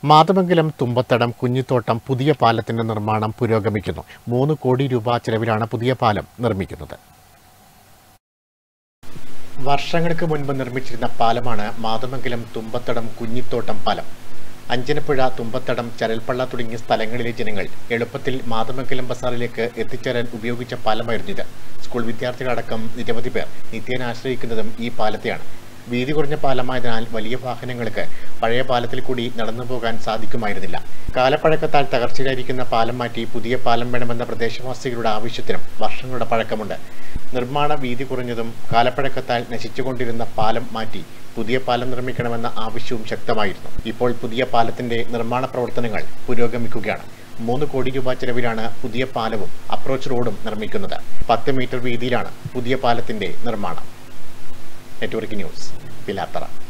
മാതമംഗലം തുമ്പത്തടം കുഞ്ഞിത്തോട്ടം പുതിയ പാലത്തിന്റെ നിർമ്മാണം പുരോഗമിക്കുന്നു മൂന്ന് കോടി രൂപ ചെലവിലാണ് പുതിയ പാലം നിർമ്മിക്കുന്നത് വർഷങ്ങൾക്ക് മുൻപ് നിർമ്മിച്ചിരുന്ന പാലമാണ് മാതമംഗലം തുമ്പത്തടം കുഞ്ഞിത്തോട്ടം പാലം അഞ്ചനപ്പുഴ തുമ്പത്തടം ചരൽപ്പള്ള തുടങ്ങിയ സ്ഥലങ്ങളിലെ ജനങ്ങൾ എളുപ്പത്തിൽ മാതമംഗലം ബസാറിലേക്ക് എത്തിച്ചേരാൻ ഉപയോഗിച്ച പാലമായിരുന്നു ഇത് സ്കൂൾ വിദ്യാർത്ഥികളടക്കം നിരവധി പേർ നിത്യേന ആശ്രയിക്കുന്നതും ഈ പാലത്തെയാണ് വീതി കുറഞ്ഞ പാലമായതിനാൽ വലിയ വാഹനങ്ങൾക്ക് പഴയ പാലത്തിൽ കൂടി നടന്നു പോകാൻ സാധിക്കുമായിരുന്നില്ല കാലപ്പഴക്കത്താൽ തകർച്ചയിലായിരിക്കുന്ന പാലം മാറ്റി പുതിയ പാലം വേണമെന്ന പ്രദേശവാസികളുടെ ആവശ്യത്തിനും വർഷങ്ങളുടെ പഴക്കമുണ്ട് നിർമ്മാണ വീതി കുറഞ്ഞതും കാലപ്പഴക്കത്താൽ നശിച്ചുകൊണ്ടിരുന്ന പാലം മാറ്റി പുതിയ പാലം നിർമ്മിക്കണമെന്ന ആവശ്യവും ശക്തമായിരുന്നു ഇപ്പോൾ പുതിയ പാലത്തിന്റെ നിർമ്മാണ പ്രവർത്തനങ്ങൾ പുരോഗമിക്കുകയാണ് മൂന്ന് കോടി രൂപ ചെലവിലാണ് പുതിയ പാലവും അപ്രോച്ച് റോഡും നിർമ്മിക്കുന്നത് പത്ത് മീറ്റർ വീതിയിലാണ് പുതിയ പാലത്തിന്റെ നിർമ്മാണം നെറ്റ്വർക്ക് ന്യൂസ് പിലാത്തറ